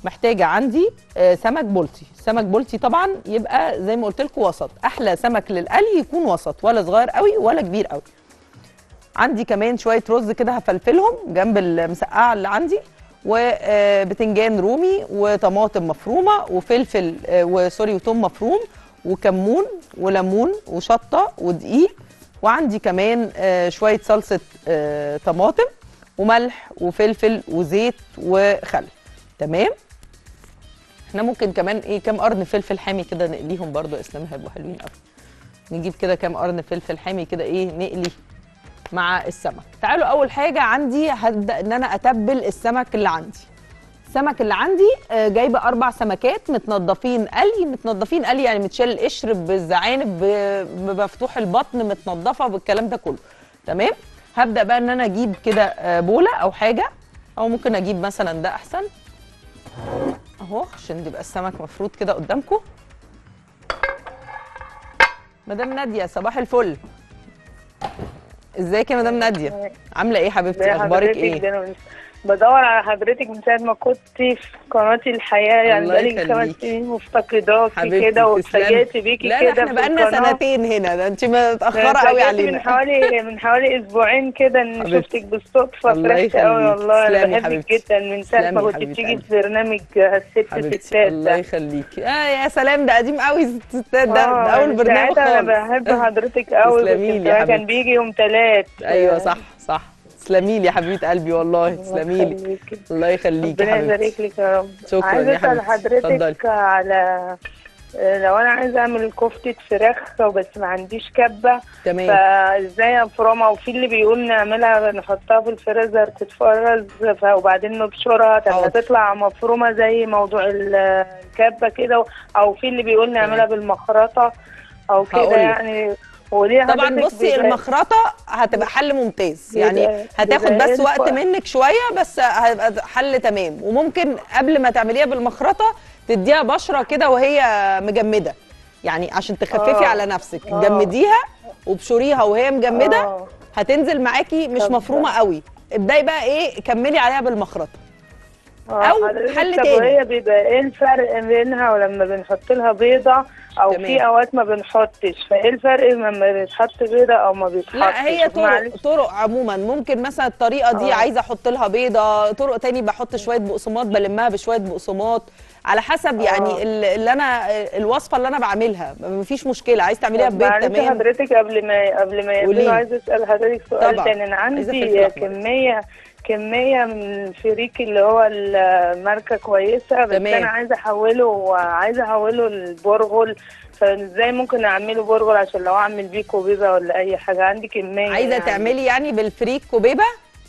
محتاجه عندي آه، سمك بولتي سمك بولتي طبعا يبقى زي ما قلت لكم وسط احلى سمك للقلي يكون وسط ولا صغير قوي ولا كبير قوي عندي كمان شويه رز كده هفلفلهم جنب المسقعه اللي عندي وبتنجان رومي وطماطم مفرومه وفلفل آه، وسوري وتوم مفروم وكمون وليمون وشطه ودقيق وعندي كمان آه، شويه صلصه آه، طماطم وملح وفلفل وزيت وخل تمام احنا ممكن كمان ايه كام قرن فلفل حامي كده نقليهم برضو يا اسلام هيبقوا حلوين قوي نجيب كده كام قرن فلفل حامي كده ايه نقلي مع السمك تعالوا اول حاجه عندي هبدا ان انا اتبل السمك اللي عندي السمك اللي عندي آه، جايبه اربع سمكات متنضفين قلي متنضفين قلي يعني متشال القشر بالزعانف ب- بمفتوح البطن متنضفه بالكلام ده كله تمام هبدا بقى ان انا اجيب كده آه، بوله او حاجه او ممكن اجيب مثلا ده احسن اهو عشان يبقى السمك مفروض كده قدامكم مدام ناديه صباح الفل ازيك يا مدام ناديه عامله ايه حبيبتي ازي اخبارك حضرتك؟ ايه ده أنا من- بدور على حضرتك من ساعه ما كنت في قناه الحياه يعني الله بقالي خمس يخليكي. سنين مفتقداكي حبيبتي كده تسلمي. واتفاجئت بيكي لا كده ده احنا في بقالنا القناة. سنتين هنا ده انت متاخره أنا قوي اتفاجئت علينا من حوالي من حوالي اسبوعين كده ان حبيبتي. شفتك بالصدفه الله فرحت قوي يخليكي. والله انا تسلمي يا بحبك حبيبتي. جدا من ساعه ما تسلمي يا كنت حبيبة بتيجي قلبي. في برنامج الست حبيبتي ستات الله ده يخليكي اه يا سلام ده قديم قوي ستات ده, آه، ده اول من برنامج ساعتها خالص انا بحب حضرتك قوي تسلمي لي يا كان حبيبتي. بيجي يوم ثلاث ايوه صح صح تسلمي لي يا حبيبه قلبي والله تسلمي لي الله يخليكي يا ربنا يبارك حبيبتي لك يا رب شكراً عايزه يا اسال حبيبتي. اتفضلي. حضرتك على لو انا عايزه اعمل كفته فراخ بس ما عنديش كبه تمام فازاي افرمها وفي اللي بيقول نعملها نحطها في الفريزر تتفرز ف- وبعدين نبشرها طب حاضر. هتطلع مفرومه زي موضوع ال- الكبه كده او في اللي بيقول نعملها بالمخرطه او كده هقولك. يعني وليه طبعا حضرتك بصي بيبقى- المخرطه هتبقى حل ممتاز يعني بيبقى- هتاخد بيبقى بس وقت ينفع. منك شويه بس هيبقى حل تمام وممكن قبل ما تعمليها بالمخرطه تديها بشره كده وهي مجمده يعني عشان تخففي آه. على نفسك آه. جمديها وبشريها وهي مجمده آه. هتنزل معاكي مش طب- مفرومه قوي ابداي بقى ايه كملي عليها بالمخرطه أو حضرتك حل طب تاني. وهي بيبقى ايه الفرق بينها ولما بنحط لها بيضه او تمام. في اوقات ما بنحطش فايه الفرق لما بيتحط بيضه او ما بيتحطش لا هي طرق معلش. طرق عموما ممكن مثلا الطريقه دي آه. عايزه احط لها بيضه طرق تاني بحط شويه بقسماط بلمها بشويه بقسماط على حسب يعني آه. ال- اللي انا الوصفه اللي انا بعملها مفيش مشكله عايز تعمليها طب ببيض معلش تمام حضرتك قبل ما قبل ما قوليلي. يقفلوا عايزه اسال حضرتك سؤال طبعا. تاني انا عايزة عندي فلفل أحمر. كميه كميه من الفريك اللي هو الماركه كويسه بس تمام. انا عايزه احوله عايزه احوله لبرغل فازاي ممكن اعمله برغل عشان لو اعمل بيه كوبيبه ولا اي حاجه عندي كميه عايزه يعني. تعملي يعني بالفريك كوبيبه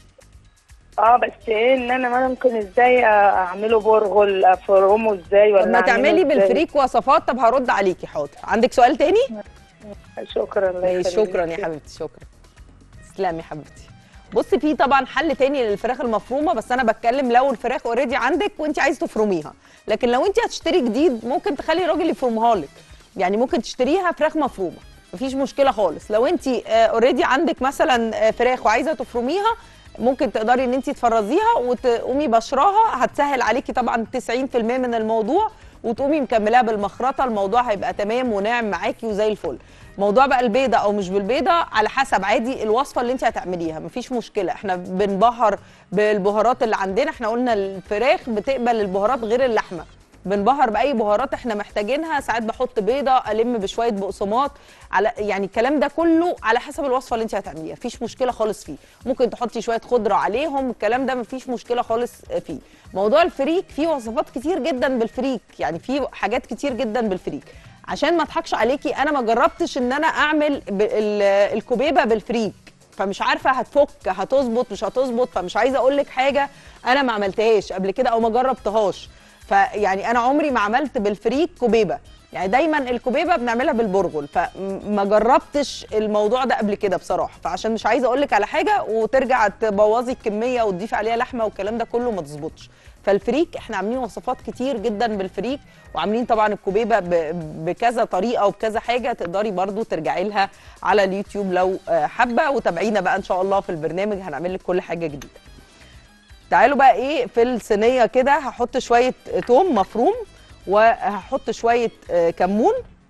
اه بس ايه ان انا ما ممكن ازاي اعمله برغل افرمه ازاي ولا طب ما أعمله تعملي إزاي؟ بالفريك وصفات طب هرد عليكي حاضر عندك سؤال تاني شكرا الله ماشي يخليك. شكرا يا حبيبتي شكرا تسلمي يا حبيبتي بصي في طبعا حل تاني للفراخ المفرومه بس انا بتكلم لو الفراخ اوريدي عندك وانت عايزه تفرميها لكن لو انت هتشتري جديد ممكن تخلي راجل يفرمها لك يعني ممكن تشتريها فراخ مفرومه مفيش مشكله خالص لو انت اوريدي عندك مثلا آه، فراخ وعايزه تفرميها ممكن تقدري ان انت تفرزيها وتقومي بشراها هتسهل عليكي طبعا 90% من الموضوع وتقومي مكملاها بالمخرطه الموضوع هيبقى تمام وناعم معاكي وزي الفل موضوع بقى البيضه او مش بالبيضه على حسب عادي الوصفه اللي انت هتعمليها مفيش مشكله احنا بنبهر بالبهارات اللي عندنا احنا قلنا الفراخ بتقبل البهارات غير اللحمه بنبهر باي بهارات احنا محتاجينها ساعات بحط بيضه الم بشويه بقسماط على يعني الكلام ده كله على حسب الوصفه اللي انت هتعمليها مفيش مشكله خالص فيه ممكن تحطي شويه خضره عليهم الكلام ده مفيش مشكله خالص فيه موضوع الفريك فيه وصفات كتير جدا بالفريك يعني فيه حاجات كتير جدا بالفريك عشان ما اضحكش عليكي انا ما جربتش ان انا اعمل ب- ال- الكوبيبه بالفريك فمش عارفه هتفك هتظبط مش هتظبط فمش عايزه اقول لك حاجه انا ما عملتهاش قبل كده او ما جربتهاش فيعني انا عمري ما عملت بالفريك كوبيبه يعني دايما الكوبيبه بنعملها بالبرغل فما جربتش الموضوع ده قبل كده بصراحه فعشان مش عايزه اقول لك على حاجه وترجع تبوظي الكميه وتضيفي عليها لحمه والكلام ده كله ما تظبطش فالفريك احنا عاملين وصفات كتير جدا بالفريك وعاملين طبعا الكوبيبه ب- بكذا طريقه وبكذا حاجه تقدري برضو ترجعي لها على اليوتيوب لو آه، حابه وتابعينا بقى ان شاء الله في البرنامج هنعمل لك كل حاجه جديده تعالوا بقى ايه في الصينيه كده هحط شويه توم مفروم وهحط شويه آه، كمون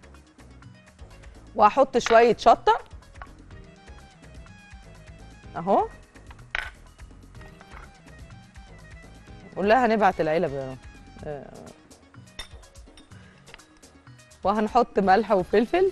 وهحط شويه شطه اهو قول لها هنبعت العلب يا رب. آه. وهنحط ملح وفلفل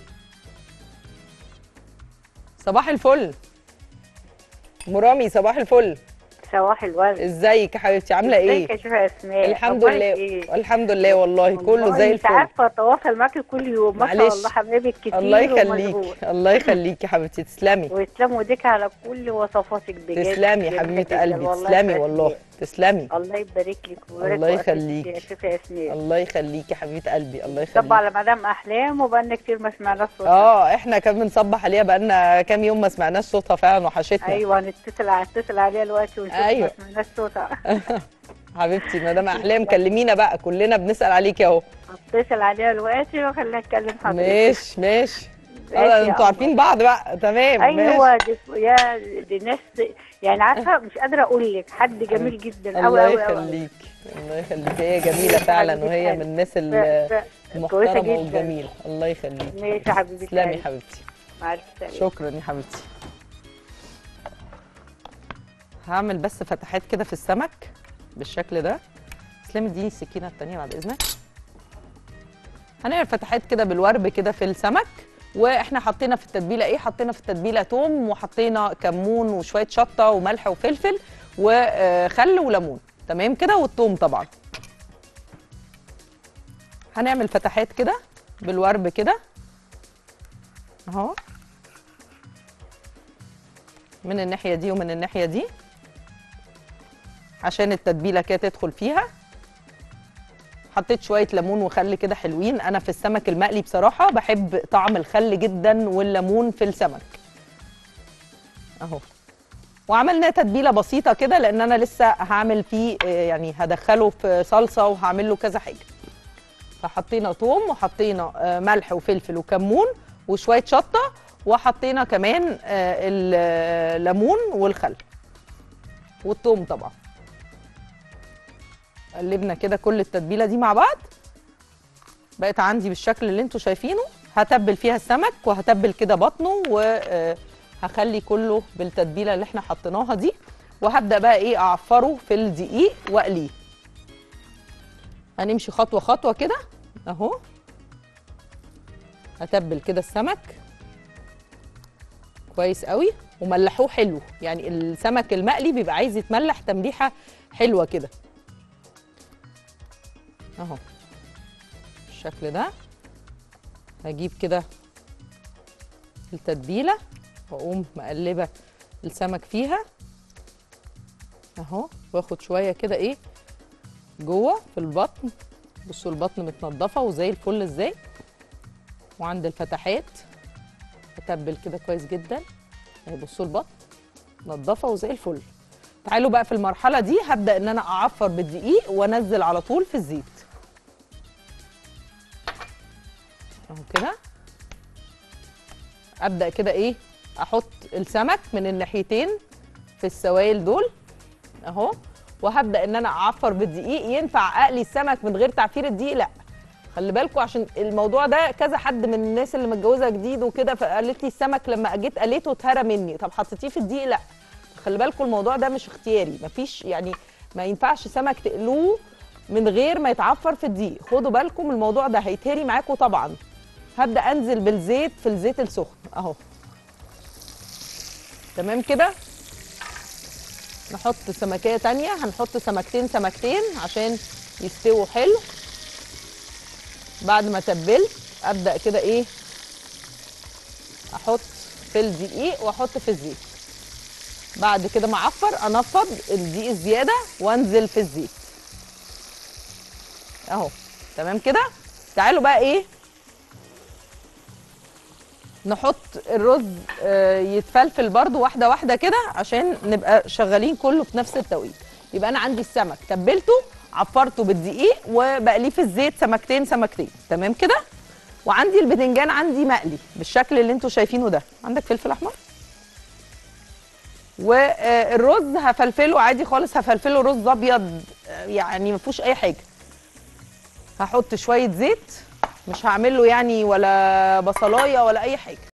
صباح الفل مرامي صباح الفل صباح الورد ازيك يا حبيبتي عامله ايه ازيك يا شيخة اسماء الحمد أخبارك لله إيه؟ الحمد لله والله كله والله زي انت الفل عارفه اتواصل معاكي كل يوم ما شاء معلش. الله حبايبك كتير الله يخليك ومشغول. الله يخليك يا حبيبتي تسلمي ويسلموا ايديك على كل وصفاتك بجد تسلمي يا جميلة حبيبه جداً. قلبي تسلمي يبارك والله فيك. تسلمي الله يبارك لك ويبارك الله وقتك يخليك. يا شيخة اسماء الله يخليك يا حبيبه قلبي الله طب يخليك على مدام احلام وبقالنا كتير ما سمعناش صوتها اه احنا كمان بنصبح عليها بقالنا كام يوم ما سمعناش صوتها فعلا وحشتنا ايوه هنتصل هنتصل عليها دلوقتي ونشوف أيوة. ما سمعناش صوتها حبيبتي مدام احلام كلمينا بقى كلنا بنسال عليكي اهو هتصل عليها دلوقتي وخليها تكلم حضرتك ماشي ماشي ماشي اه يا انتوا قمر. عارفين بعض بقى تمام ماشي ايوه دي يا دي ناس يعني عارفه مش قادره اقول لك حد جميل جدا قوي الله قوي قوي يخليك الله يخليك هي جميله فعلا وهي من الناس ال- كويسه المحترمه جدا والجميله الله يخليك ماشي يا حبيبتي تسلمي يا حبيبتي مع الف سلامه شكرا يا حبيبتي هعمل بس فتحات كده في السمك بالشكل ده تسلمي اديني السكينه التانيه بعد اذنك هنعمل فتحات كده بالورب كده في السمك واحنا حطينا في التتبيله ايه حطينا في التتبيله توم وحطينا كمون وشويه شطه وملح وفلفل وخل وليمون تمام كده والثوم طبعا هنعمل فتحات كده بالورب كده اهو من الناحيه دي ومن الناحيه دي عشان التتبيله كده تدخل فيها حطيت شويه ليمون وخل كده حلوين انا في السمك المقلي بصراحه بحب طعم الخل جدا والليمون في السمك اهو وعملنا تتبيله بسيطه كده لان انا لسه هعمل فيه آه، يعني هدخله في صلصه وهعمل له كذا حاجه فحطينا توم وحطينا آه، ملح وفلفل وكمون وشويه شطه وحطينا كمان آه، الليمون والخل والثوم طبعا قلبنا كده كل التتبيله دي مع بعض بقت عندي بالشكل اللي انتوا شايفينه هتبل فيها السمك وهتبل كده بطنه وهخلي كله بالتتبيله اللي احنا حطيناها دي وهبدا بقى ايه اعفره في الدقيق واقليه هنمشي خطوه خطوه كده اهو هتبل كده السمك كويس قوي وملحوه حلو يعني السمك المقلي بيبقى عايز يتملح تمليحه حلوه كده اهو بالشكل ده هجيب كده التتبيله واقوم مقلبه السمك فيها اهو واخد شويه كده ايه جوه في البطن بصوا البطن متنضفه وزي الفل ازاي وعند الفتحات اتبل كده كويس جدا اهي بصوا البطن نضفه وزي الفل تعالوا بقى في المرحله دي هبدا ان انا اعفر بالدقيق وانزل على طول في الزيت اهو كده ابدا كده ايه احط السمك من الناحيتين في السوائل دول اهو وهبدا ان انا اعفر بالدقيق ينفع اقلي السمك من غير تعفير الدقيق لا خلي بالكم عشان الموضوع ده كذا حد من الناس اللي متجوزه جديد وكده فقالت لي السمك لما جيت قليته اتهرى مني طب حطيتيه في الدقيق لا خلي بالكم الموضوع ده مش اختياري مفيش يعني ما ينفعش سمك تقلوه من غير ما يتعفر في الدقيق خدوا بالكم الموضوع ده هيتهري معاكم طبعا هبدا انزل بالزيت في الزيت السخن اهو تمام كده نحط سمكيه تانية هنحط سمكتين سمكتين عشان يستووا حلو بعد ما تبلت ابدا كده ايه احط في الدقيق واحط في الزيت بعد كده ما اعفر انفض الدقيق الزياده وانزل في الزيت اهو تمام كده تعالوا بقى ايه نحط الرز آه، يتفلفل برضو واحده واحده كده عشان نبقى شغالين كله في نفس التوقيت يبقى انا عندي السمك تبلته عفرته بالدقيق وبقليه في الزيت سمكتين سمكتين تمام كده وعندي البتنجان عندي مقلي بالشكل اللي انتوا شايفينه ده عندك فلفل احمر والرز هفلفله عادي خالص هفلفله رز ابيض آه، يعني ما فيهوش اي حاجه هحط شويه زيت مش هعمل له يعني ولا بصلايه ولا اي حاجه